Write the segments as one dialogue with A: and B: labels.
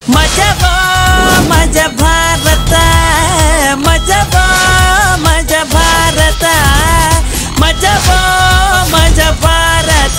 A: ಮಜಬೋ ಮಜ ಭಾರತ ಮಜಬೋ ಮಜ ಭಾರತ ಮಜಬೋ ಮಜ ಭಾರತ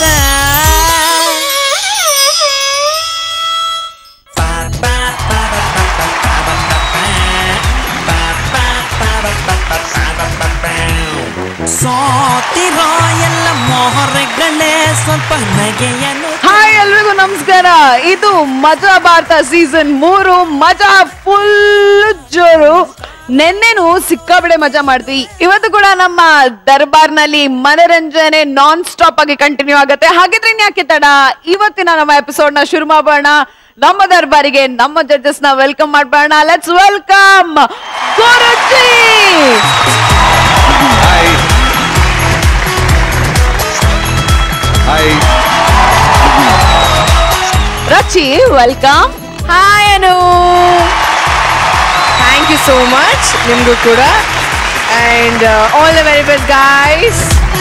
A: ಸೋತಿರೋ ಎಲ್ಲ ಮೊಹರೆಗಳೇ ಸ್ವಲ್ಪ ನಗೆಯನ್ನು
B: ಹಾಯ್ ಎಲ್ರಿಗೂ ನಮಸ್ಕಾರ ಇದು ಮಜಾ ಭಾರತ ಸೀಸನ್ ಮೂರು ಮಜಾ ಫುಲ್ ಜೋರು ನೆನ್ನೆನು ಸಿಕ್ಕಾಬಡೆ ಮಜಾ ಮಾಡ್ತೀವಿ ಇವತ್ತು ಕೂಡ ನಮ್ಮ ದರ್ಬಾರ್ನಲ್ಲಿ ಮನರಂಜನೆ ನಾನ್ ಸ್ಟಾಪ್ ಆಗಿ ಕಂಟಿನ್ಯೂ ಆಗುತ್ತೆ ಹಾಗಿದ್ರೆ ಇನ್ಯಾಕೆ ತಡ ಇವತ್ತಿನ ನಮ್ಮ ಎಪಿಸೋಡ್ ನ ಶುರು ಮಾಡೋಣ ನಮ್ಮ ದರ್ಬಾರಿಗೆ ನಮ್ಮ ಜಡ್ಜಸ್ ನ ವೆಲ್ಕಮ್ ಮಾಡ್ಬೋಣ let's welcome Guruji
C: hi hi
B: Rachi welcome hi Anu
D: thank you so much ನಿಮಗೂ ಕೂಡ and all the very best guys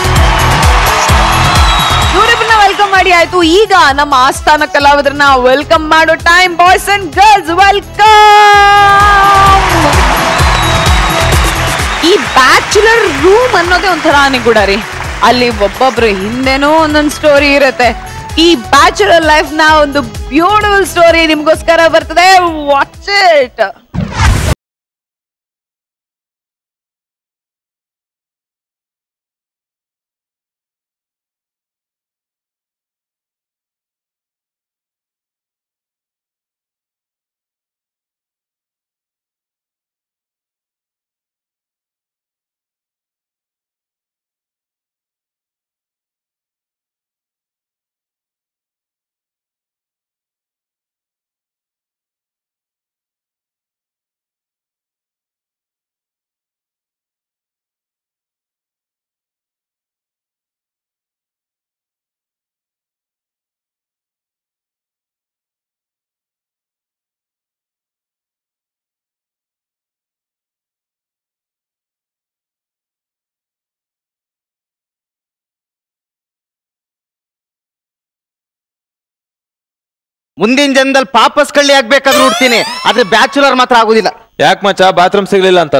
B: ಇವರಿಬ್ಬರನ್ನ ವೆಲ್ಕಮ್ ಮಾಡಿ ಆಯ್ತು ಈಗ ನಮ್ಮ ಆಸ್ಥಾನ ಕಲಾವಿದರನ್ನ ವೆಲ್ಕಮ್ ಮಾಡೋ time boys and girls welcome ಈ ಬ್ಯಾಚುಲರ್ ರೂಮ್ ಅನ್ನೋದೇ ಒಂಥರ ಅನಿಗುಡ ರೀ ಅಲ್ಲಿ ಒಬ್ಬೊಬ್ರು ಹಿಂದೆನೋ ಒಂದೊಂದು ಸ್ಟೋರಿ ಇರುತ್ತೆ ಈ ಬ್ಯಾಚುಲರ್ ಲೈಫ್ ನ ಒಂದು ಬ್ಯೂಟಿಫುಲ್ ಸ್ಟೋರಿ ನಿಮ್ಗೋಸ್ಕರ ಬರ್ತದೆ ವಾಚ್ ಇಟ್
E: ಮುಂದಿನ ಜನದಲ್ಲಿ ಪಾಪಸ್ ಕಳ್ಳಿ ಆಗ್ಬೇಕಾದ್ರೆ ನೋಡ್ತೀನಿ ಆದ್ರೆ ಬ್ಯಾಚುಲರ್ ಮಾತ್ರ ಆಗುದಿಲ್ಲ
C: ಯಾಕೆ ಮಚ್ಚ ಬಾತ್ರೂಮ್ ಸಿಗ್ಲಿಲ್ಲ ಅಂತ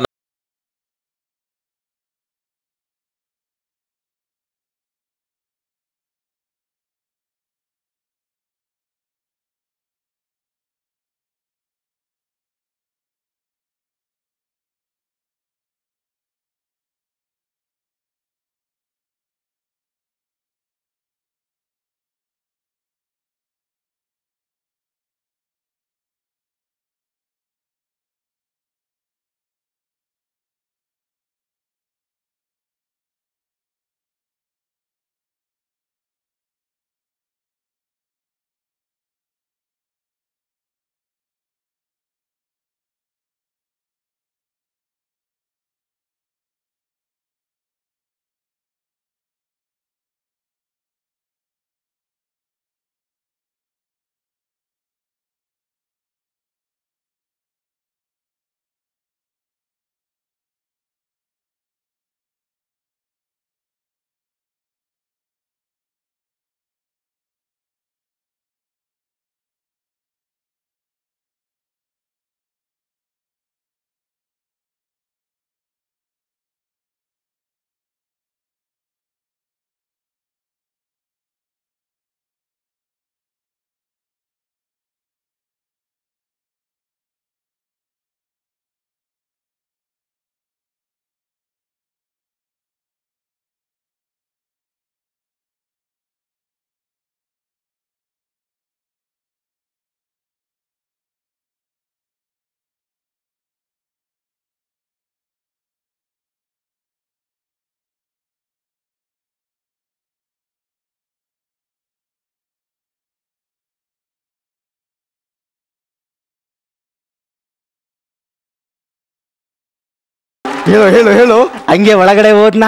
E: ಹೇಳು ಹೇಳು ಹೇಳು ಹಂಗೆ ಒಳಗಡೆ ಹೋದ್ನಾ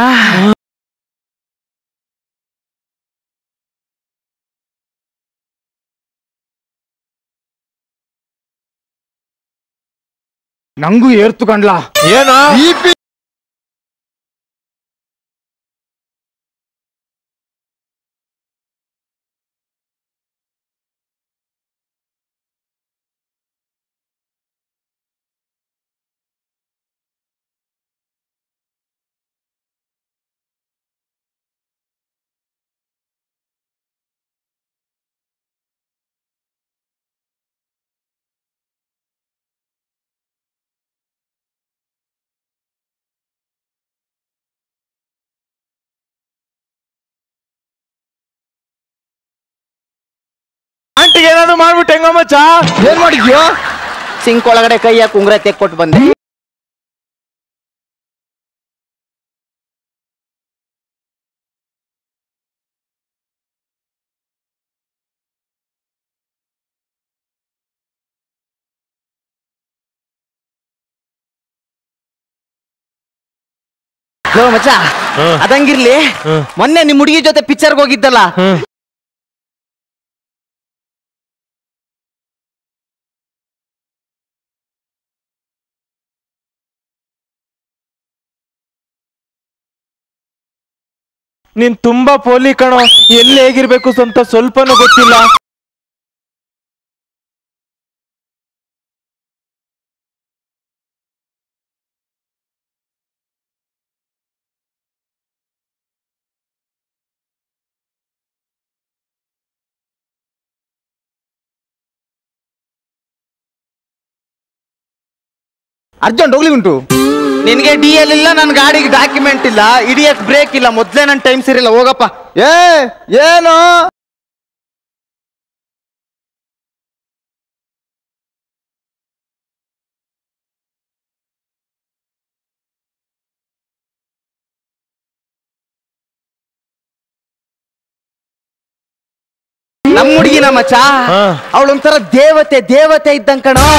E: ನಂಗೂ ಏರ್ತು ಕಂಡ್ಲಾ
C: ಏನು ಒಟ್ಟಿಗೆ ಏನಾದ್ರು ಮಾಡ್ಬಿಟ್ಟು ಹೆಂಗ ಮಚ್ಚ
E: ಏನ್ ಮಾಡಿದ್ಯೋ ಸಿಂಕ್ ಒಳಗಡೆ ಕೈ ಹಾಕಿ ಉಂಗ್ರ ತೆಕ್ಕೊಟ್ಟು ಬಂದೆ ಲೋ ಮಚ್ಚ ಅದಂಗಿರ್ಲಿ ಮೊನ್ನೆ ನಿಮ್ ಹುಡುಗಿ ಜೊತೆ ಪಿಕ್ಚರ್ಗೆ ಹೋಗಿದ್ದಲ್ಲ
C: ನೀನ್ ತುಂಬಾ ಪೋಲಿ ಕಣೋ ಎಲ್ಲಿ ಹೇಗಿರ್ಬೇಕು ಅಂತ ಸ್ವಲ್ಪನೂ ಗೊತ್ತಿಲ್ಲ
E: ಅರ್ಜೆಂಟ್ ಹೋಗ್ಲಿ ಉಂಟು ನಿನ್ಗೆ ಡಿ ಎಲ್ ಇಲ್ಲ ನನ್ನ ಗಾಡಿಗೆ ಡಾಕ್ಯುಮೆಂಟ್ ಇಲ್ಲ ಇಡಿಯಕ್ ಬ್ರೇಕ್ ಇಲ್ಲ ಮೊದ್ಲೇ ನನ್ನ ಟೈಮ್ ಸರಿಲ್ಲ ಹೋಗಪ್ಪ ಏ ಏನು ನಮ್ಮ ಹುಡುಗಿನ ಮಚ್ಚ
C: ಹಾ.
E: ಅವಳೊಂಥರ ದೇವತೆ ದೇವತೆ ಇದ್ದಂಗ್ ಕಣೋ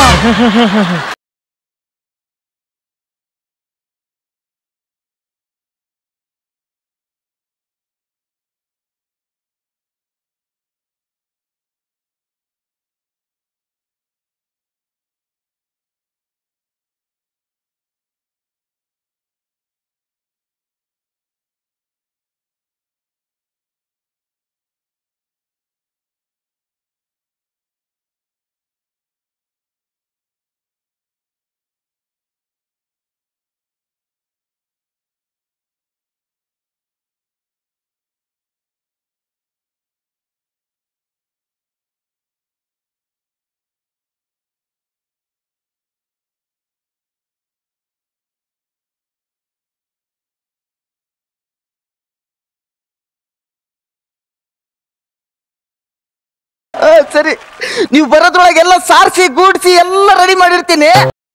E: ಆ, ಸರಿ ನೀವು ಬರೋದ್ರೊಳಗೆ ಎಲ್ಲ ಸಾರಿಸಿ ಗೂಡ್ಸಿ ಎಲ್ಲ ರೆಡಿ ಮಾಡಿರ್ತೀನಿ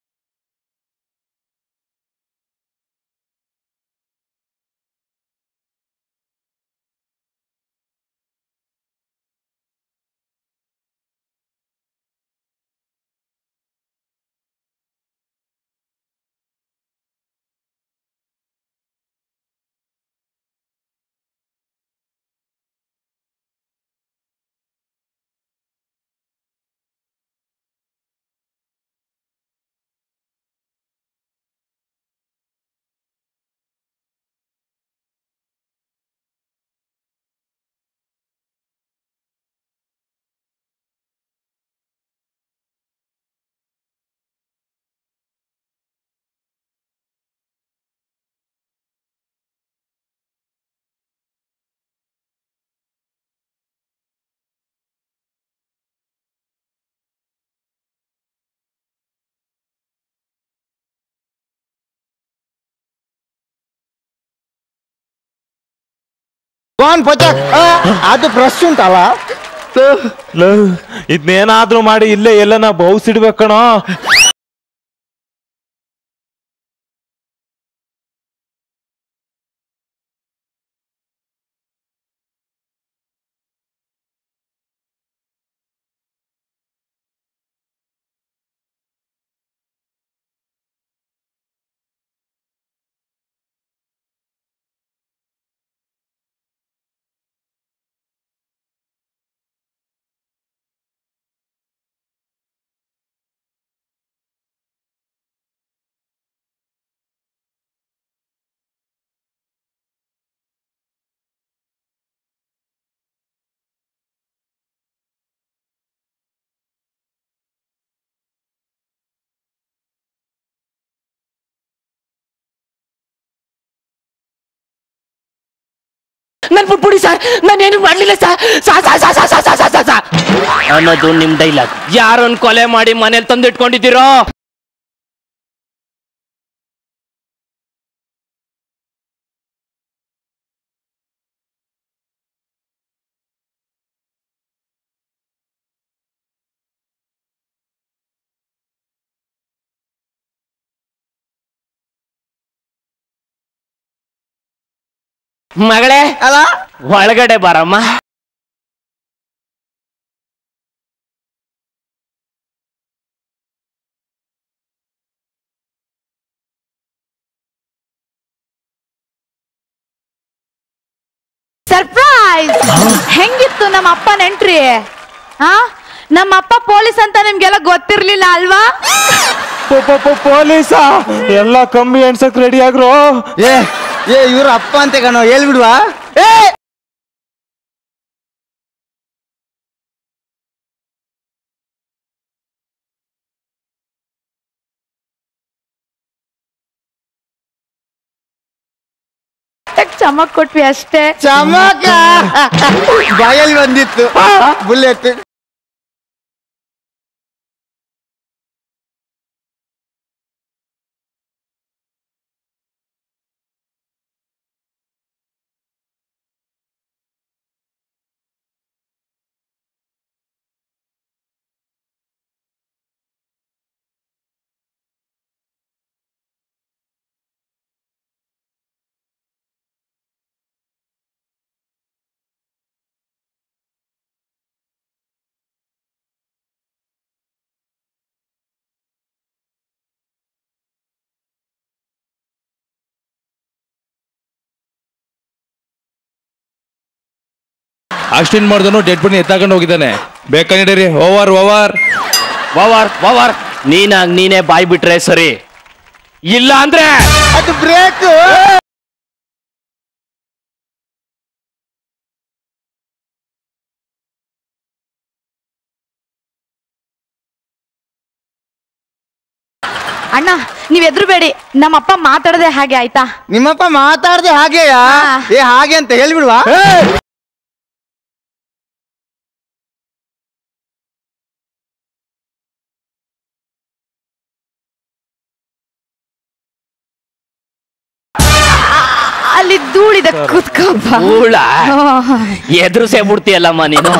E: ಕಾನ್ ಪಚಾಕ್ ಅದು ಬ್ರಷ್ ಉಂಟಲ್ಲ
C: ಇದನ್ನೇನಾದ್ರೂ ಮಾಡಿ ಇಲ್ಲೇ ಎಲ್ಲನ ಬೌಸಿಡ್ಬೇಕು ಕಣೋ
F: ನನ್ ಬಿಟ್ಬಿಡಿ ಸರ್ ನಾನೇನು ಮಾಡ್ಲಿಲ್ಲ ಸರ್ ಸಾ ಸಾ ಸಾ ಸಾ ಸಾ ಸಾ ಸಾ ಸಾ ಸಾ ಅನ್ನೋದು ನಿಮ್ ಡೈಲಾಗ್ ಯಾರನ್ ಕೊಲೆ ಮಾಡಿ ಮನೇಲಿ ತಂದಿಟ್ಕೊಂಡಿದ್ದೀರೋ ಮಗಳೇ
E: ಅಲ್ಲ
F: ಒಳಗಡೆ ಬಾರಮ್ಮ
B: ಸರ್ಪ್ರೈಸ್ ಹೆಂಗಿತ್ತು ನಮ್ಮ ಅಪ್ಪ ನೆಂಟ್ರಿ ಹಾ ನಮ್ಮ ಅಪ್ಪ ಪೊಲೀಸ್ ಅಂತ ನಿಮ್ಗೆಲ್ಲ ಗೊತ್ತಿರ್ಲಿಲ್ಲ ಅಲ್ವಾ
C: ಪೊಲೀಸ ಎಲ್ಲ ಕಮ್ಮಿ ಎಣ್ಸಕ್ ರೆಡಿ ಆಗ್ರು
E: ಏ ಏ ಇವ್ರ ಅಪ್ಪ ಅಂತ ಕಣೋ ಹೇಳ್ಬಿಡ್ವಾ ಏ
B: ಚಮಕ್ ಕೊಟ್ವಿ ಅಷ್ಟೇ
E: ಚಮಕ ಬಾಯಲ್ಲಿ ಬಂದಿತ್ತು ಬುಲೆಟ್
G: ಆಕ್ಸಿಡೆಂಟ್ ಮಾಡ್ದನು ಡೆಡ್ ಬಾಡಿ ಎತ್ತಾಕೊಂಡು ಹೋಗಿದ್ದಾನೆ ಬೇಕಾ ನಡೀರಿ ಓವರ್ ಓವರ್
F: ವವರ್ ವವರ್ ನೀನಾಗ್ ನೀನೇ ಬಾಯ್ ಬಿಟ್ರೆ ಸರಿ ಇಲ್ಲ ಅಂದ್ರೆ
E: ಅದು ಬ್ರೇಕ್
B: ಅಣ್ಣ ನೀವ್ ಎದುರುಬೇಡಿ ನಮ್ಮಪ್ಪ ಮಾತಾಡದೆ ಹಾಗೆ ಆಯ್ತಾ
E: ನಿಮ್ಮಪ್ಪ ಮಾತಾಡ್ದೆ ಹಾಗೆಯಾ
B: ಹಾ.
E: ಏ ಹಾಗೆ ಅಂತ ಹೇಳ್ಬಿಡ್ವಾ
B: ಅಲ್ಲಿ ಧೂಳಿದೆ ಕುತ್ಕೋಪ್ಪ
F: ಊಳ ಎದುರುಸೇ ಬಿಡ್ತೀಯಲ್ಲಮ್ಮ ನೀನು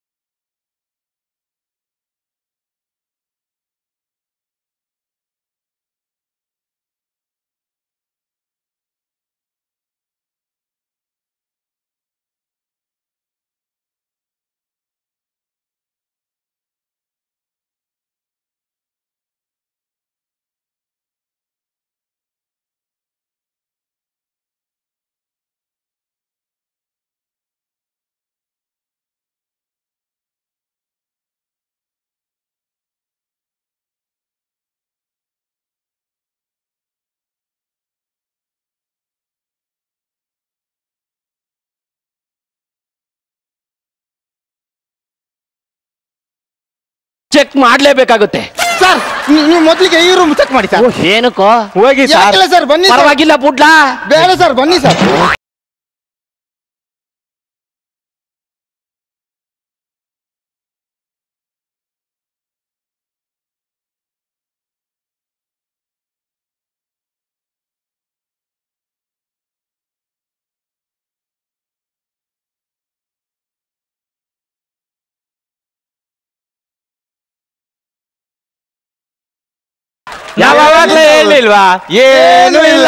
F: ಚೆಕ್ ಮಾಡ್ಲೇಬೇಕಾಗುತ್ತೆ
E: ಸರ್ ನೀವು ಮೊದಲಿಗೆ ಈ ರೂಮ್ ಚೆಕ್ ಮಾಡಿ ಸರ್
F: ಏನಕ್ಕೋ
C: ಹೋಗಿ ಸರ್
E: ಯಾಕಿಲ್ಲ ಸರ್ ಬನ್ನಿ ಸರ್
F: ಪರವಾಗಿಲ್ಲ ಬುಡ್ಲಾ
E: ಬೇಡ ಸರ್ ಬನ್ನಿ ಸರ್
C: ಯಾವಾಗ್ಲೂ ಹೇಳಿಲ್ವಾ ಏನು ಇಲ್ಲ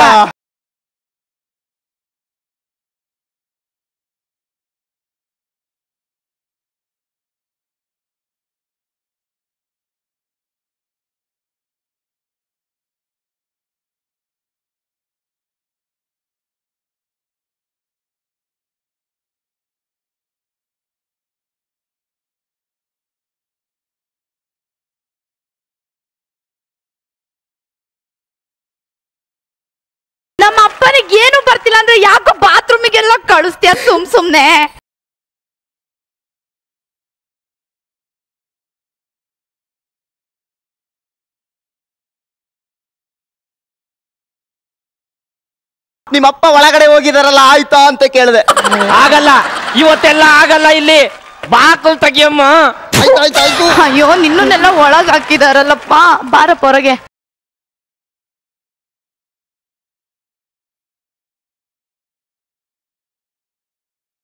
B: ನಮ್ಮ ಅಪ್ಪನಿಗೆ ಏನು ಬರ್ತಿಲ್ಲ ಅಂದ್ರೆ ಯಾಕೋ ಬಾತ್ರೂಮಿಗೆಲ್ಲ ಕಳಿಸ್ತೀಯ ಸುಮ್ ಸುಮ್ನೆ
E: ನಿಮ್ಮಪ್ಪ ಒಳಗಡೆ ಹೋಗಿದಾರಲ್ಲ ಆಯ್ತಾ ಅಂತ ಕೇಳಿದೆ
F: ಆಗಲ್ಲ ಇವತ್ತೆಲ್ಲ ಆಗಲ್ಲ ಇಲ್ಲಿ ಬಾಕಲ್ ತೆಗಿಯಮ್ಮ
E: ಆಯ್ತು ಆಯ್ತು ಆಯ್ತು
B: ಅಯ್ಯೋ ನಿನ್ನನ್ನೆಲ್ಲ ಒಳಗ್ ಹಾಕಿದಾರಲ್ಲಪ್ಪ ಬಾರಪ್ಪ ಹೊರಗೆ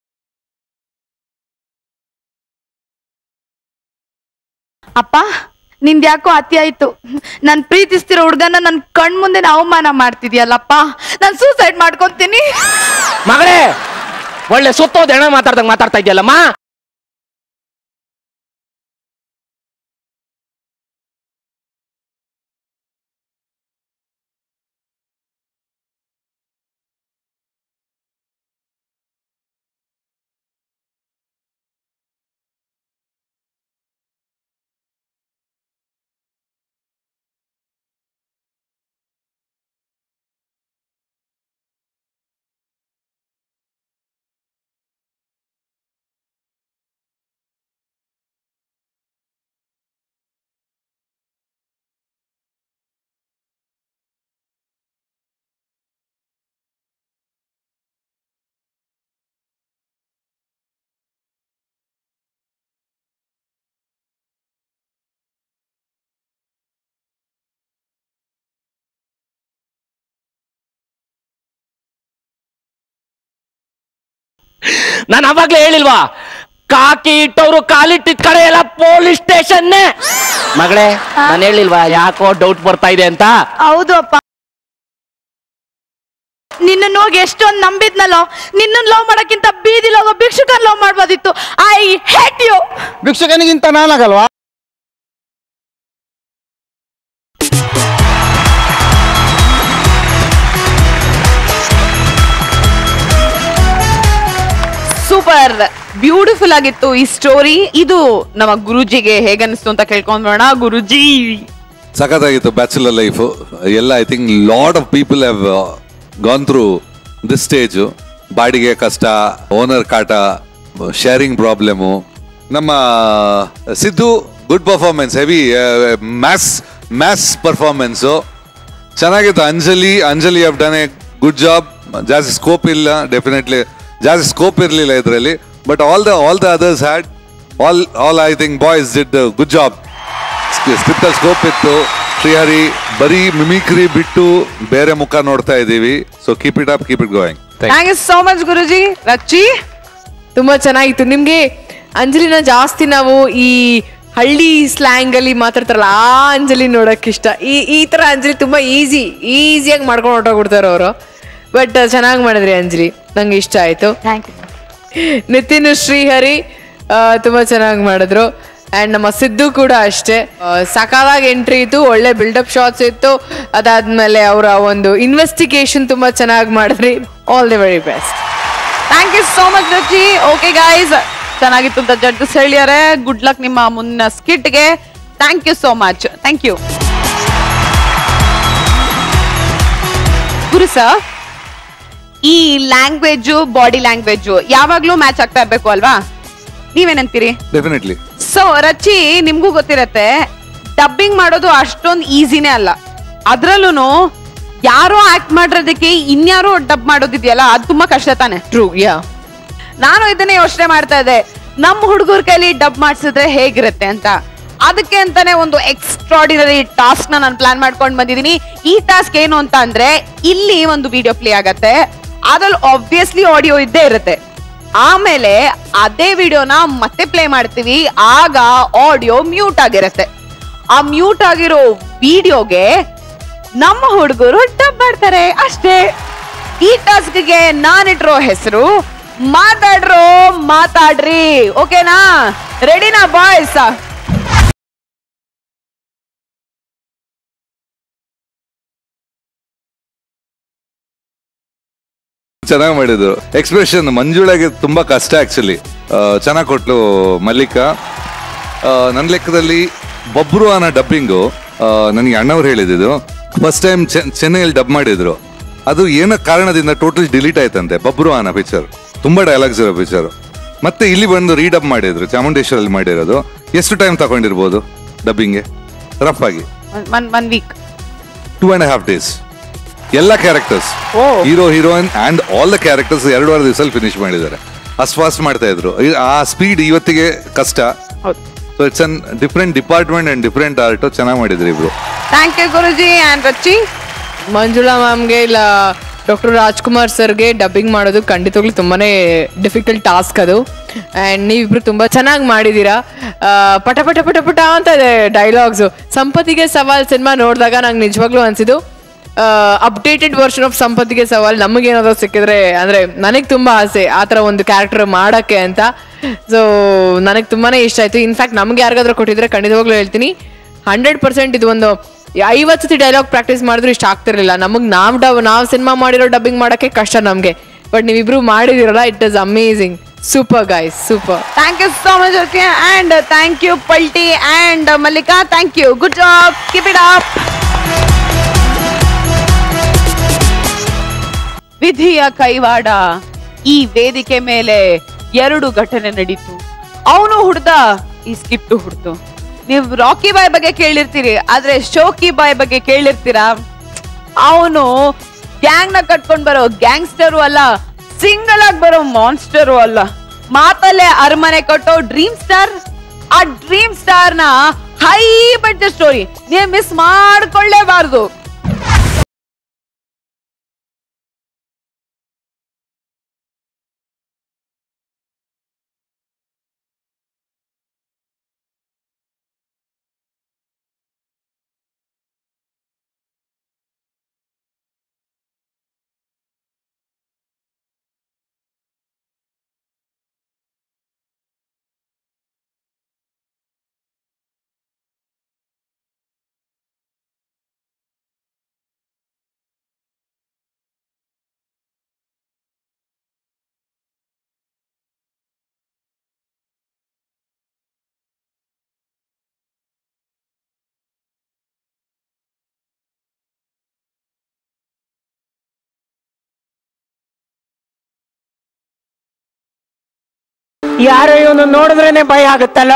B: ಅಪ್ಪ ನಿಂದ್ ಯಾಕೋ ಅತಿ ಆಯ್ತು ನಾನ್ ಪ್ರೀತಿಸ್ತಿರೋ ಹುಡ್ಗನ ನನ್ ಕಣ್ ಮುಂದೆ ಅವಮಾನ ಮಾಡ್ತಿದ್ಯಲ್ಲಪ್ಪ ನಾನ್ ಸೂಸೈಡ್ ಮಾಡ್ಕೊಂತೀನಿ
F: ಮಗಳೇ ಒಳ್ಳೆ ಸುತ್ತೋದ್ ಹೆಣ ಮಾತಾಡ್ದಂಗ್ ಮಾತಾಡ್ತಾ ಇದೆಯಲ್ಲಮ್ಮ ನಾನು ಅವಾಗ್ಲೇ ಹೇಳಿಲ್ವಾ ಕಾಕಿ ಇಟ್ಟವ್ರು ಕಾಲಿಟ್ಟಿದ್ ಕಡೆ ಎಲ್ಲ ಪೊಲೀಸ್ ಸ್ಟೇಷನ್ನೇ ಮಗಳೇ ನಾನು ಹೇಳಿಲ್ವಾ ಯಾಕೋ ಡೌಟ್ ಬರ್ತಾ ಇದೆ ಅಂತ
B: ಹೌದು ಅಪ್ಪ ನಿನ್ನ ಹೋಗಿ ಎಷ್ಟೊಂದು ನಂಬಿದ್ನಲ್ಲೋ ನಿನ್ನ ಲವ್ ಮಾಡಕ್ಕಿಂತ ಬೀದಿಲ್ ಹೋಗೋ ಭಿಕ್ಷುಕನ್ ಲವ್ ಮಾಡ್ಬೋದಿತ್ತು ಐ ಹೇಟ್ ಯು
E: ಭಿಕ್ಷುಕನಿಗಿಂತ ನಾನಾಗಲ್ವಾ
B: ಸೂಪರ್ ಬ್ಯೂಟಿಫುಲ್ ಆಗಿತ್ತು ಈ ಸ್ಟೋರಿ ಇದು ನಮ್ಮ ಗುರುಜಿಗೆ ಹೇಗನ್ನಿಸ್ತು ಅಂತ ಕೇಳ್ಕೊಂಡ್ಬೋಣ ಗುರುಜಿ
H: ಸಖತ್ತಾಗಿತ್ತು ಬ್ಯಾಚುಲರ್ ಲೈಫ್ ಎಲ್ಲ I think lot of people have gone through this stage ಬಾಡಿಗೆ ಕಷ್ಟ ಓನರ್ ಕಾಟ ಶೇರಿಂಗ್ ಪ್ರಾಬ್ಲಮು ನಮ್ಮ Siddu good performance heavy mass mass performance ಚೆನ್ನಾಗಿತ್ತು Anjali Anjali have done a good job ಜಾಸ್ತಿ ಸ್ಕೋಪ್ ಇಲ್ಲ ಡೆಫಿನೆಟ್ಲಿ ಜಾಸ್ತಿ ಸ್ಕೋಪ್ ಇರಲಿಲ್ಲ ಇದರಲ್ಲಿ but all the all the others had all all I think boys did good job script scope ಇತ್ತು ಶ್ರೀಹರಿ ಬರೀ mimicry ಬಿಟ್ಟು ಬೇರೆ ಮುಖ ನೋಡ್ತಾ ಇದ್ದೀವಿ so keep it up keep it going
D: thank you so much Guruji Rachi ತುಂಬಾ ಚೆನ್ನಾಗಿತ್ತು ನಿಮ್ಗೆ ಅಂಜಲಿನ ಜಾಸ್ತಿ ನಾವು ಈ ಹಳ್ಳಿ ಸ್ಲ್ಯಾಂಗ್ ಅಲ್ಲಿ ಮಾತಾಡ್ತಾರಲ್ಲ ಆ ಅಂಜಲಿ ನೋಡಕ್ ಇಷ್ಟ ಈ ಈ ತರ ಅಂಜಲಿ ತುಂಬಾ ಈಸಿ ಈಸಿಯಾಗಿ ಮಾಡ್ಕೊಂಡು ಹೊರಟೋಗ್ಬಿಡ್ತಾರೆ ಅವರು ಬಟ್ ಚೆನ್ನಾಗಿ ಮಾಡಿದ್ರಿ ಅಂಜಲಿ ನಂಗೆ ಇಷ್ಟ ಆಯ್ತು
B: ಥ್ಯಾಂಕ್ ಯು
D: ನಿತಿನ್ ಶ್ರೀಹರಿ ಆ, ತುಂಬಾ ಚೆನ್ನಾಗಿ ಮಾಡಿದ್ರು ಅಂಡ್ ನಮ್ಮ ಸಿದ್ದು ಕೂಡ ಅಷ್ಟೇ ಸಕಾಲಾಗಿ ಎಂಟ್ರಿ ಇತ್ತು ಒಳ್ಳೆ ಬಿಲ್ಡಪ್ ಶಾಟ್ಸ್ ಇತ್ತು ಅದಾದ್ಮೇಲೆ ಅವರ ಒಂದು ಇನ್ವೆಸ್ಟಿಗೇಷನ್ ತುಂಬಾ ಚೆನ್ನಾಗಿ ಮಾಡಿದ್ರಿ all the very best
B: thank you so much Rachi okay guys ಚೆನ್ನಾಗಿತ್ತು ಅಂತ ಜಡ್ಜಸ್ ಹೇಳಿದ್ದಾರೆ ಗುಡ್ ಲಕ್ ನಿಮ್ಮ ಮುನ್ನ ಸ್ಕಿಟ್ಗೆ thank you so much thank you Guru sir ಈ ಲ್ಯಾಂಗ್ವೇಜ್ ಬಾಡಿ ಲ್ಯಾಂಗ್ವೇಜ್ ಯಾವಾಗ್ಲೂ ಮ್ಯಾಚ್ ಆಗ್ತಾ ಇರ್ಬೇಕು ಅಲ್ವಾ ನೀವೇನಂತೀರಿ
H: ಡೆಫಿನೆಟ್ಲಿ
B: ಸೊ ರಚಿ ನಿಮ್ಗೂ ಗೊತ್ತಿರತ್ತೆ ಡಬ್ಬಿಂಗ್ ಮಾಡೋದು ಅಷ್ಟೊಂದು ಈಸಿನೇ ಅಲ್ಲ ಅದ್ರಲ್ಲೂ ಯಾರೋ ಆಕ್ಟ್ ಮಾಡಿರೋದಕ್ಕೆ ಇನ್ಯಾರೋ ಡಬ್ ಮಾಡೋದಿದೆಯಲ್ಲ ಅದು ತುಂಬಾ ಕಷ್ಟ ತಾನೆ
D: ಟ್ರೂ ಯಾ
B: ನಾನು ಇದನ್ನೇ ಯೋಚನೆ ಮಾಡ್ತಾ ಇದ್ದೆ ನಮ್ಮ ಹುಡುಗರ ಕೈಲಿ ಡಬ್ ಮಾಡಿಸಿದ್ರೆ ಹೇಗಿರುತ್ತೆ ಅಂತ ಅದಕ್ಕೆ ಅಂತಾನೆ ಒಂದು ಎಕ್ಸ್ಟ್ರಾಡಿನರಿ ಟಾಸ್ಕ್ ನ ನಾನು ಪ್ಲಾನ್ ಮಾಡ್ಕೊಂಡು ಬಂದಿದ್ದೀನಿ ಈ ಟಾಸ್ಕ್ ಏನು ಅಂತ ಅಂದ್ರೆ ಇಲ್ಲಿ ಒಂದು ವಿಡಿಯೋ ಪ್ಲೇ ಆಗತ್ತೆ ಅದ್ರಲ್ಲಿ ಆಬ್ವಿಯಸ್ಲಿ ಆಡಿಯೋ ಇದ್ದೇ ಇರುತ್ತೆ ಆಮೇಲೆ ಅದೇ ವಿಡಿಯೋನ ಮತ್ತೆ ಪ್ಲೇ ಮಾಡ್ತೀವಿ ಆಗ ಆಡಿಯೋ ಮ್ಯೂಟ್ ಆಗಿರುತ್ತೆ ಆ ಮ್ಯೂಟ್ ಆಗಿರೋ ವಿಡಿಯೋಗೆ ನಮ್ಮ ಹುಡುಗರು ಡಬ್ ಮಾಡ್ತಾರೆ ಅಷ್ಟೇ ಈ ಟಾಸ್ಕ್ಗೆ ನಾನಿಟ್ರೋ ಹೆಸರು ಮಾತಾಡ್ರೋ ಮಾತಾಡ್ರಿ ಓಕೆನಾ ರೆಡಿನಾ ಬಾಯ್ಸ್
H: ಚೆನ್ನಾಗಿ ಮಾಡಿದ್ರು ಎಕ್ಸ್ಪ್ರೆಷನ್ ಮಂಜುಳಾಗೆ ತುಂಬಾ ಕಷ್ಟ ಆಕ್ಚುಲಿ ಚೆನ್ನಾಗಿ ಕೊಟ್ಲು ಮಲ್ಲಿಕಾ ನನ್ನ ಲೆಕ್ಕದಲ್ಲಿ ಬಬ್ರು ಅನ್ನೋ ಡಬ್ಬಿಂಗು ನನಗೆ ಅಣ್ಣವ್ರು ಹೇಳಿದ್ದು ಫಸ್ಟ್ ಟೈಮ್ ಚೆನ್ನೈಯಲ್ಲಿ ಡಬ್ ಮಾಡಿದ್ರು ಅದು ಏನೋ ಕಾರಣದಿಂದ ಟೋಟಲ್ ಡಿಲೀಟ್ ಆಯ್ತಂತೆ ಬಬ್ರು ಅನ್ನೋ ಪಿಕ್ಚರ್ ತುಂಬಾ ಡೈಲಾಗ್ಸ್ ಇರೋ ಪಿಕ್ಚರ್ ಮತ್ತೆ ಇಲ್ಲಿ ಬಂದು ರೀಡಬ್ ಮಾಡಿದ್ರು ಚಾಮುಂಡೇಶ್ವರಲ್ಲಿ ಮಾಡಿರೋದು ಎಷ್ಟು ಟೈಮ್ ತಗೊಂಡಿರ್ಬೋದು ಡಬ್ಬಿಂಗ್ಗೆ ರಫ್ ಆಗಿ
B: one one week
H: two and half days ಎಲ್ಲ characters hero heroine and all the characters ಎರಡೂವರೆ ದಿವಸದಲ್ಲಿ ಫಿನಿಶ್ ಮಾಡಿದ್ದಾರೆ ಅಷ್ಟು ಫಾಸ್ಟ್ ಮಾಡ್ತಾ ಇದ್ರು ಈ- ಆ ಸ್ಪೀಡ್ ಇವತ್ತಿಗೆ ಕಷ್ಟ
B: ಹೌದು
H: so it's an different department and different art ಚೆನ್ನಾಗಿ ಮಾಡಿದ್ರು ಇಬ್ರು
B: thank you Guruji and Rachi
D: Manjula ಮ್ಯಾಮ್ಗೆ ಇಲ್ಲ ಡಾಕ್ಟರ್ ರಾಜ್ಕುಮಾರ್ ಸರ್ಗೆ ಡಬ್ಬಿಂಗ್ ಮಾಡೋದು ಖಂಡಿತವಾಗ್ಲೂ ತುಂಬಾನೇ ಡಿಫಿಕಲ್ಟ್ ಟಾಸ್ಕ್ ಅದು ಆ್ಯಂಡ್ ನೀವಿಬ್ರು ತುಂಬ ಚೆನ್ನಾಗಿ ಮಾಡಿದ್ದೀರಾ ಆ, ಪಟ ಪಟ ಪಟ ಪಟ ಅಂತ ಇದೆ ಡೈಲಾಗ್ಸು ಸಂಪತ್ತಿಗೆ ಸವಾಲ್ ಸಿನಿಮಾ ನೋಡಿದಾಗ ನಂಗೆ ನಿಜವಾಗ್ಲೂ ಅನಿಸಿದ್ದು ಅಪ್ಡೇಟೆಡ್ ವರ್ಷನ್ ಆಫ್ ಸಂಪತ್ತಿಗೆ ಸವಾಲ್ ನಮಗೇನಾದ್ರು ಸಿಕ್ಕಿದ್ರೆ ಅಂದರೆ ನನಗೆ ತುಂಬ ಆಸೆ ಆ ಥರ ಒಂದು ಕ್ಯಾರೆಕ್ಟರ್ ಮಾಡೋಕ್ಕೆ ಅಂತ ಸೊ ನನಗೆ ತುಂಬಾ ಇಷ್ಟ ಆಯಿತು ಇನ್ಫ್ಯಾಕ್ಟ್ ನಮ್ಗೆ ಯಾರಿಗಾದ್ರೂ ಕೊಟ್ಟಿದ್ರೆ ಖಂಡಿತವಾಗ್ಲೂ ಹೇಳ್ತೀನಿ ಹಂಡ್ರೆಡ್ ಪರ್ಸೆಂಟ್ ಇದು ಒಂದು ಐವತ್ತು ಸತಿ ಡೈಲಾಗ್ ಪ್ರಾಕ್ಟೀಸ್ ಮಾಡಿದ್ರು ಇಷ್ಟ ಆಗ್ತಿರ್ಲಿಲ್ಲ ನಮಗೆ ನಾವು ಡಬ್ ನಾವು ಸಿನಿಮಾ ಮಾಡಿರೋ ಡಬ್ಬಿಂಗ್ ಮಾಡೋಕ್ಕೆ ಕಷ್ಟ ನಮಗೆ ಬಟ್ ನೀವಿಬ್ರು ಮಾಡಿದಿರಲ್ಲ it is amazing super guys super
B: thank you so much okay and thank you Palti and Mallika thank you good job keep it up ವಿಧಿಯ ಕೈವಾಡ ಈ ವೇದಿಕೆ ಮೇಲೆ ಎರಡು ಘಟನೆ ನಡೀತು ಅವನು ಹುಡ್ದ ಈ ಸ್ಕಿಪ್ ಹುಡ್ತು ನೀವು ರಾಕಿ ಬಾಯ್ ಬಗ್ಗೆ ಕೇಳಿರ್ತೀರಿ ಆದ್ರೆ ಶೋಕಿ ಬಾಯ್ ಬಗ್ಗೆ ಕೇಳಿರ್ತೀರಾ ಅವನು ಗ್ಯಾಂಗ್ ನ ಕಟ್ಕೊಂಡ್ ಬರೋ ಗ್ಯಾಂಗ್ಸ್ಟರು ಅಲ್ಲ ಸಿಂಗಲ್ ಆಗಿ ಬರೋ ಮಾನ್ಸ್ಟರು ಅಲ್ಲ ಮಾತಲ್ಲೇ ಅರಮನೆ ಕಟ್ಟೋ ಡ್ರೀಮ್ ಸ್ಟಾರ್ ಆ ಡ್ರೀಮ್ ಸ್ಟಾರ್ ನ ಹೈ ಬಡ್ಜೆಟ್ ಸ್ಟೋರಿ ನೀವು ಮಿಸ್ ಮಾಡ್ಕೊಳ್ಳೇಬಾರ್ದು
F: ಯಾರೋ ಇವನು ನೋಡಿದ್ರೇನೆ ಭಯ ಆಗುತ್ತಲ್ಲ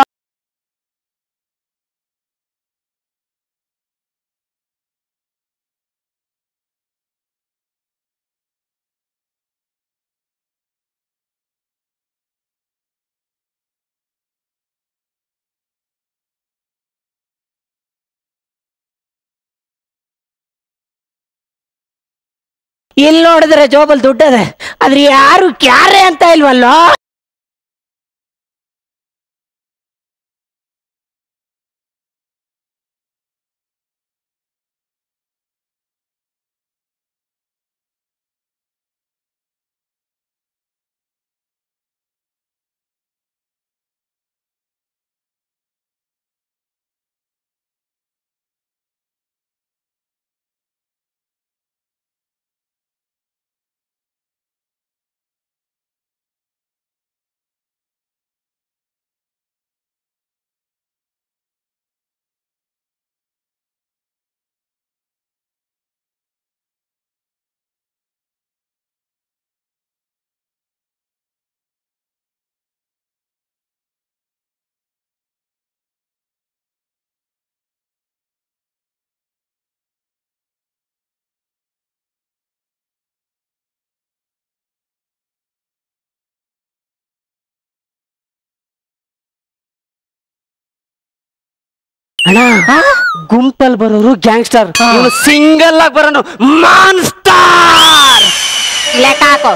F: ಇಲ್ಲಿ ನೋಡಿದ್ರೆ ಜೋಬಲ್ ದುಡ್ಡದೆ ಆದ್ರೆ ಯಾರು ಕ್ಯಾರೆ ಅಂತ ಇಲ್ವಲ್ಲೋ ಅಣ್ಣ ಗುಂಪಲ್ ಬರೋರು ಗ್ಯಾಂಗ್ಸ್ಟರ್ ಇವನು ಸಿಂಗಲ್ ಆಗಿ ಬರೋನು ಮಾನ್ಸ್ಟಾರ್ ಲೆಕ್ಕ ಹಾಕೋ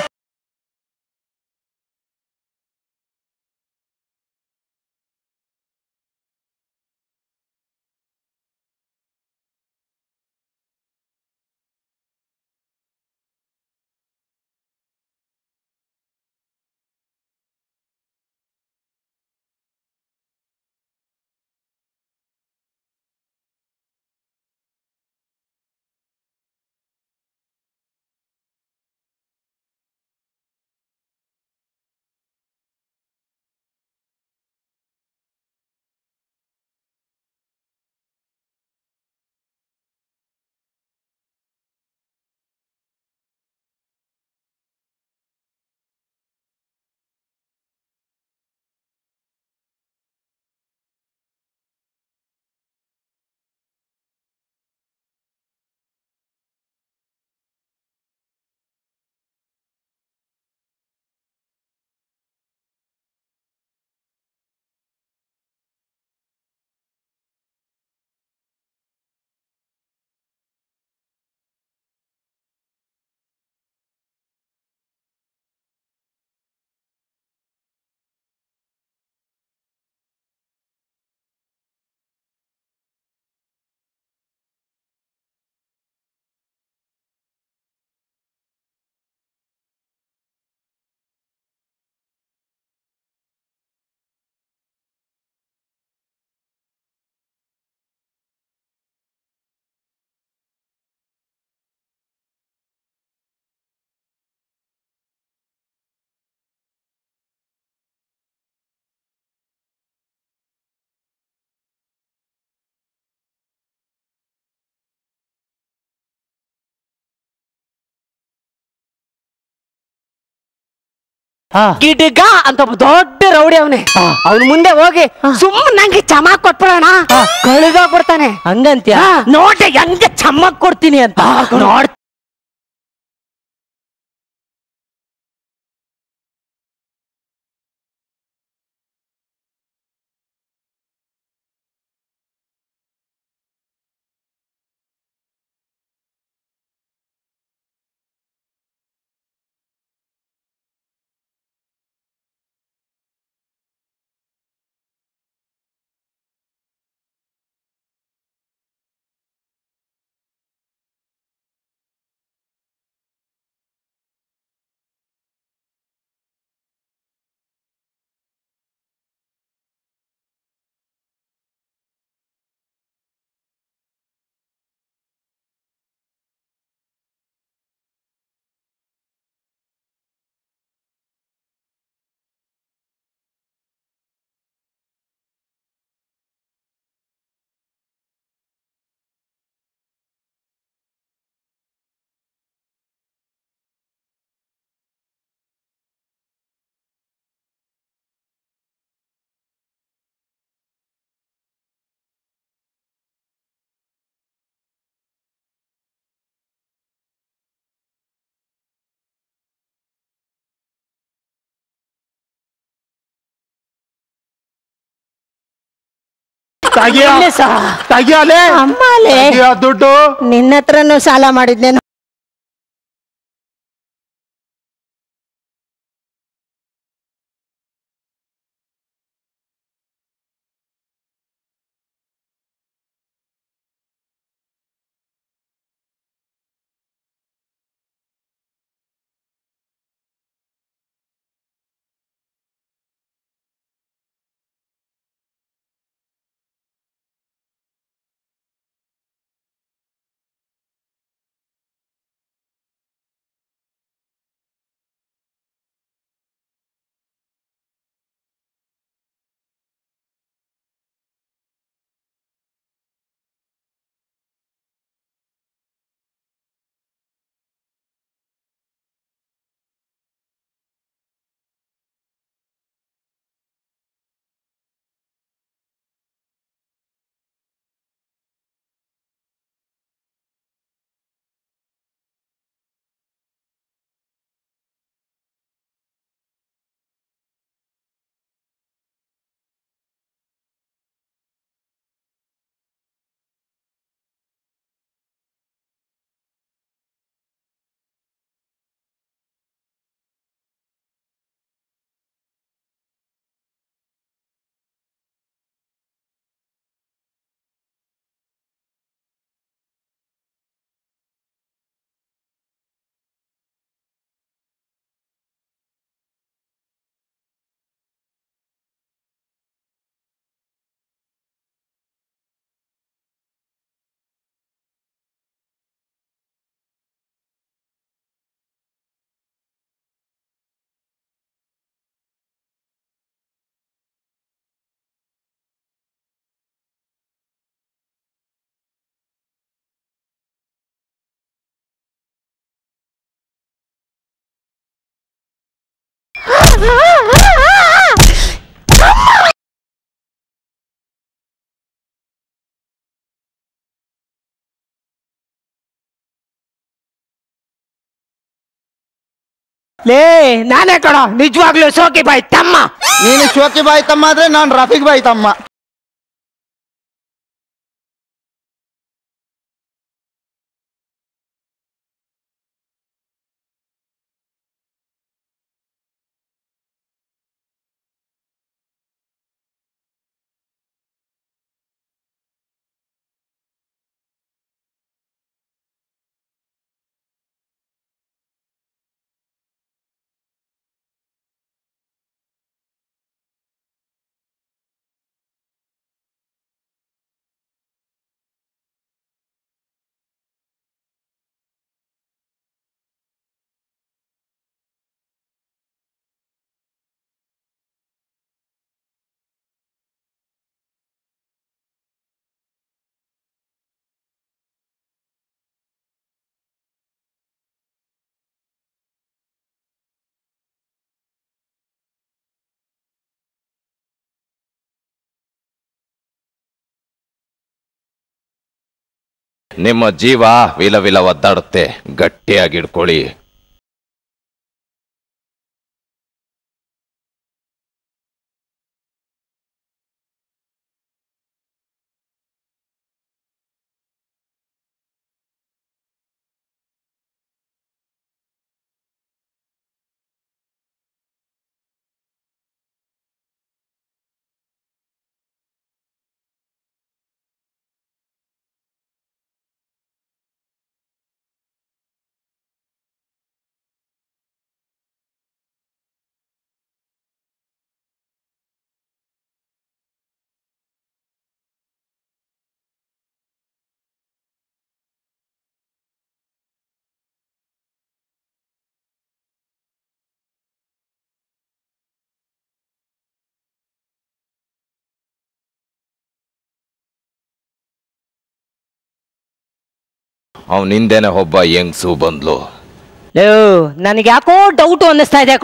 F: ಗಿಡ್ಗ ಅಂತ ಒಬ್ಬ ದೊಡ್ಡ ರೌಡಿ ಅವನೇ ಅವನ ಮುಂದೆ ಹೋಗಿ ಸುಮ್ಮನೆ ನಂಗೆ ಚಮಕ್ ಕೊಟ್ಬಿಡೋಣ ಕಳೆದೋಗ್ಬಿಡ್ತಾನೆ
A: ಹಂಗಂತ್ಯ
F: ನೋಡ್ದೆ ಹೆಂಗೆ ಚಮಕ್ ಕೊಡ್ತೀನಿ ಅಂತ ನೋಡ್
A: ಅಮ್ಮಲೇ
C: ದುಡ್ಡು
A: ನಿನ್ನ ಹತ್ರನೂ ಸಾಲ ಮಾಡಿದ್ನೇನು
F: ಲೇ ನಾನೇ ಕಣ ನಿಜವಾಗ್ಲೂ ಸೋಕಿ ಬಾಯ್ ತಮ್ಮ
E: ನೀನು ಶೋಕಿ ಬಾಯಿ ತಮ್ಮ ಆದ್ರೆ ನಾನು ರಫೀಕ್ ಬಾಯಿ ತಮ್ಮ
F: ನಿಮ್ಮ ಜೀವ ವಿಲ ವಿಲ ಒದ್ದಾಡುತ್ತೆ ಗಟ್ಟಿಯಾಗಿ ಹಿಡ್ಕೊಳ್ಳಿ ಅವನ ಹಿಂದೆನೆ ಒಬ್ಬ ಯಂಗ್ಸು ಬಂದ್ಲು
A: ನನಗೆ ಯಾಕೋ ಡೌಟ್ ಅನ್ನಿಸ್ತಾ ಇದೆ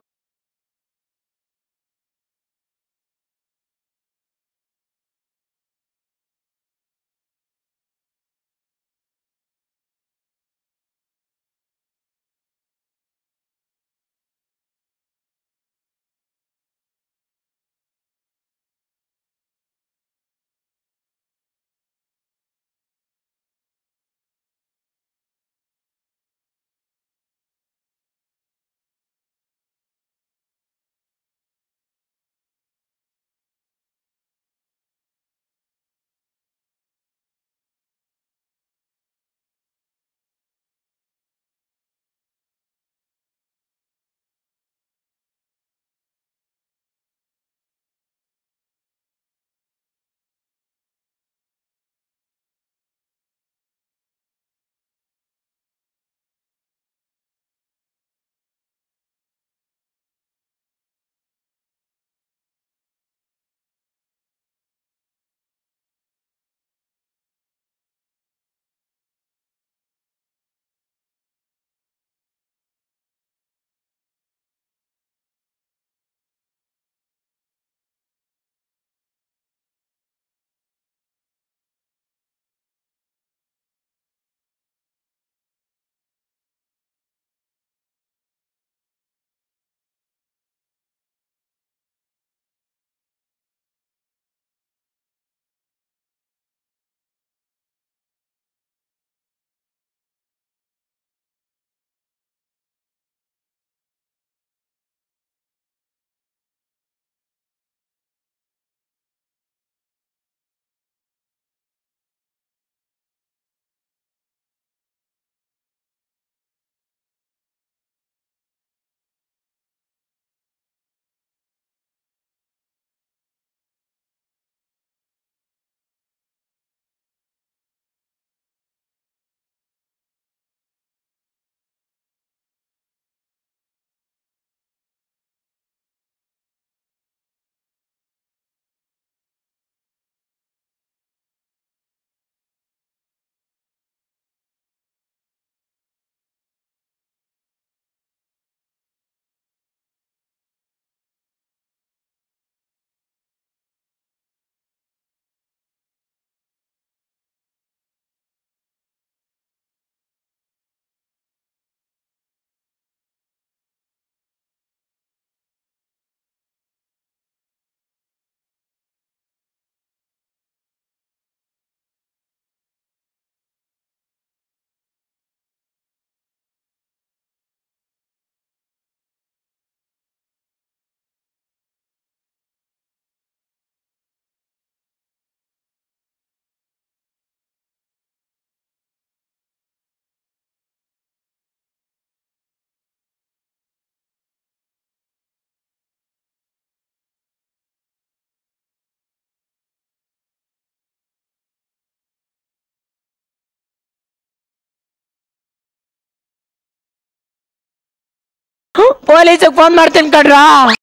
A: ಪೊಲೀಸಿಗೆ ಫೋನ್ ಮಾಡ್ತೀನಿ ಕಡ್ರಾ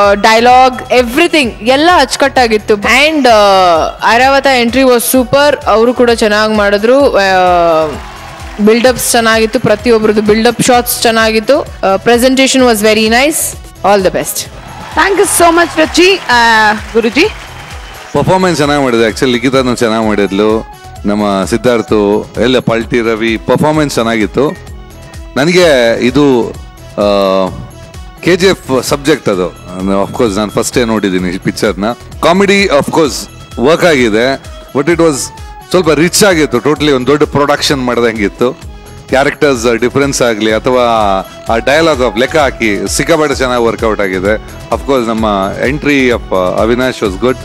D: ಡೈಲಾಗ್ ಎವ್ರಿಥಿಂಗ್ ಎಲ್ಲ ಅಚ್ಚುಕಟ್ಟಾಗಿತ್ತು and Airavata entry was super ಅವರು ಕೂಡ ಚೆನ್ನಾಗಿ ಮಾಡಿದ್ರು ಬಿಲ್ಡಪ್ಸ್ ಚೆನ್ನಾಗಿತ್ತು ಪ್ರತಿಯೊಬ್ಬರದ್ದು ಬಿಲ್ಡಪ್ ಶಾಟ್ಸ್ ಚೆನ್ನಾಗಿತ್ತು presentation was very nice all the best
B: thank you so much Rachi ಆ, ಗುರುಜಿ
H: ಪರ್ಫಾರ್ಮೆನ್ಸ್ ಚೆನ್ನಾಗಿ ಮಾಡಿದೆ ಆಕ್ಚುಲಿ ಲಿಖಿತಾನು ಚೆನ್ನಾಗಿ ಮಾಡಿದ್ಲು ನಮ್ಮ ಸಿದ್ಧಾರ್ಥು ಎಲ್ಲ ಪಲ್ಟಿ ರವಿ ಪರ್ಫಾರ್ಮೆನ್ಸ್ ಚೆನ್ನಾಗಿತ್ತು ನನಗೆ ಇದು ಕೆ ಜಿ ಎಫ್ ಸಬ್ಜೆಕ್ಟ್ ಅದು ಅಫ್ಕೋರ್ಸ್ ನಾನು ಫಸ್ಟೇ ನೋಡಿದ್ದೀನಿ ಈ ಪಿಕ್ಚರ್ನ ಕಾಮಿಡಿ ಅಫ್ಕೋರ್ಸ್ ವರ್ಕ್ ಆಗಿದೆ ಬಟ್ ಇಟ್ ವಾಸ್ ಸ್ವಲ್ಪ ರಿಚ್ ಆಗಿತ್ತು ಟೋಟಲಿ ಒಂದು ದೊಡ್ಡ ಪ್ರೊಡಕ್ಷನ್ ಮಾಡ್ದಂಗಿತ್ತು ಕ್ಯಾರೆಕ್ಟರ್ಸ್ ಡಿಫ್ರೆನ್ಸ್ ಆಗಲಿ ಅಥವಾ ಆ ಡಯಲಾಗ್ ಆಫ್ ಲೆಕ್ಕ ಹಾಕಿ ಸಿಕ್ಕಾಪಟ್ಟೆ ಚೆನ್ನಾಗಿ ವರ್ಕೌಟ್ ಆಗಿದೆ ಅಫ್ಕೋರ್ಸ್ ನಮ್ಮ entry of Avinash was good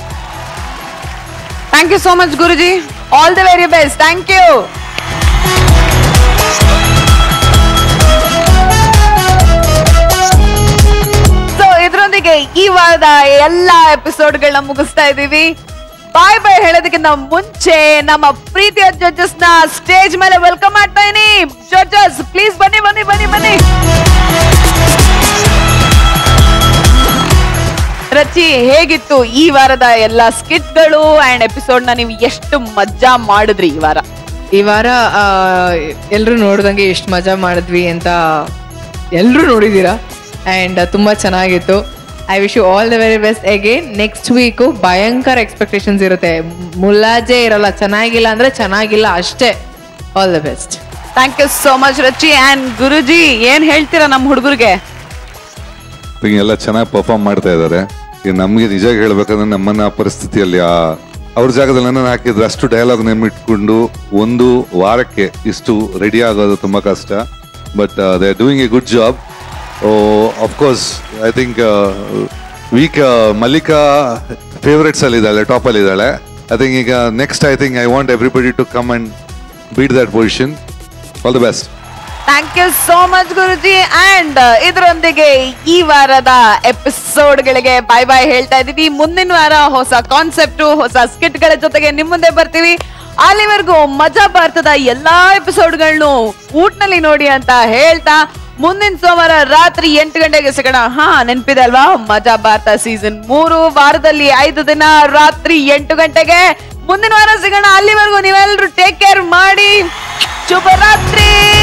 B: thank you so much Guruji all the very best thank you so ಇದರೊಂದಿಗೆ ಈ ವಾರದ ಎಲ್ಲಾ ಎಪಿಸೋಡ್ಗಳನ್ನ ಮುಗಿಸ್ತಾ ಇದ್ದೀವಿ ಬಾಯ್ ಬಾಯ್ ಹೇಳೋದಕ್ಕಿಂತ ಮುಂಚೆ ನಮ್ಮ ಪ್ರೀತಿಯ ಜಡ್ಜಸ್ ನ ಸ್ಟೇಜ್ ಮೇಲೆ ವೆಲ್ಕಮ್ ಮಾಡ್ತಾ ಇದೀನಿ ಜಡ್ಜಸ್ ಪ್ಲೀಸ್ ಬನ್ನಿ ಬನ್ನಿ ಬನ್ನಿ ಬನ್ನಿ ರಚಿ ಹೇಗಿತ್ತು ಈ ವಾರದ ಎಲ್ಲಾ ಸ್ಕಿಟ್ಗಳು ಅಂಡ್ ಎಪಿಸೋಡ್ ನ ನೀವು ಎಷ್ಟು ಮಜಾ ಮಾಡಿದ್ರಿ ಈ ವಾರ
D: ಈ ವಾರ ಎಲ್ಲರೂ ನೋಡ್ದಂಗೆ ಎಷ್ಟು ಮಜಾ ಮಾಡಿದ್ವಿ ಅಂತ ಎಲ್ಲರೂ ನೋಡಿದ್ದೀರಾ ಆ್ಯಂಡ್ ತುಂಬ ಚೆನ್ನಾಗಿತ್ತು I wish you all the very best again next week ಭಯಂಕರ ಎಕ್ಸ್ಪೆಕ್ಟೇಷನ್ಸ್ ಇರುತ್ತೆ ಮುಲಾಜೆ ಇರಲ್ಲ ಚೆನ್ನಾಗಿಲ್ಲ ಅಂದ್ರೆ ಚೆನ್ನಾಗಿಲ್ಲ ಅಷ್ಟೇ all the best
B: thank you so much Rachi and Guruji ಏನ್ ಹೇಳ್ತೀರಾ ನಮ್ಮ ಹುಡುಗರಿಗೆ
H: ಎಲ್ಲ ಚೆನ್ನಾಗಿ ಪರ್ಫಾರ್ಮ್ ಮಾಡ್ತಾ ಇದ್ದಾರೆ ಈಗ ನಮಗೆ ನಿಜ ಹೇಳ್ಬೇಕಂದ್ರೆ ನಮ್ಮನ್ನ ಆ ಪರಿಸ್ಥಿತಿಯಲ್ಲಿ ಆ ಅವ್ರ ಜಾಗದಲ್ಲಿ ನನ್ನನ್ನು ಹಾಕಿದ್ರೆ ಅಷ್ಟು ಡೈಲಾಗ್ ನೆನ್ಮಿಟ್ಕೊಂಡು ಒಂದು ವಾರಕ್ಕೆ ಇಷ್ಟು ರೆಡಿ ಆಗೋದು ತುಂಬಾ ಕಷ್ಟ but they are doing a good job of course I think week Mallika favourites ಅಲ್ಲಿ ಇದ್ದಾಳೆ ಟಾಪ್ ಅಲ್ಲಿ ಇದ್ದಾಳೆ ಐ ಥಿಂಕ್ ಈಗ next I think I want everybody to come and beat that position all the best
B: thank you so much Guruji and ಇದರೊಂದಿಗೆ ಈ ವಾರದ ಎಪಿಸೋಡ್ಗಳಿಗೆ ಬಾಯ್ ಬಾಯ್ ಹೇಳ್ತಾ ಇದೀವಿ ಮುಂದಿನ ವಾರ ಹೊಸ ಕಾನ್ಸೆಪ್ಟ್ ಹೊಸ ಸ್ಕಿಟ್ ಗಳ ಜೊತೆಗೆ ನಿಮ್ ಮುಂದೆ ಬರ್ತೀವಿ ಅಲ್ಲಿವರೆಗೂ ಮಜಾ ಭಾರತದ ಎಲ್ಲಾ ಎಪಿಸೋಡ್ಗಳನ್ನು ಊಟ್ನಲ್ಲಿ ನೋಡಿ ಅಂತ ಹೇಳ್ತಾ ಮುಂದಿನ ಸೋಮವಾರ ರಾತ್ರಿ ಎಂಟು ಗಂಟೆಗೆ ಸಿಗೋಣ ಹಾ ನೆನ್ಪಿದೆ ಅಲ್ವಾ ಮಜಾ ಭಾರತ ಸೀಸನ್ ಮೂರು ವಾರದಲ್ಲಿ ಐದು ದಿನ ರಾತ್ರಿ ಎಂಟು ಗಂಟೆಗೆ ಮುಂದಿನ ವಾರ ಸಿಗೋಣ ಅಲ್ಲಿವರೆಗೂ ನೀವೆಲ್ಲರೂ ಟೇಕ್ ಕೇರ್ ಮಾಡಿ ಶುಭರಾತ್ರಿ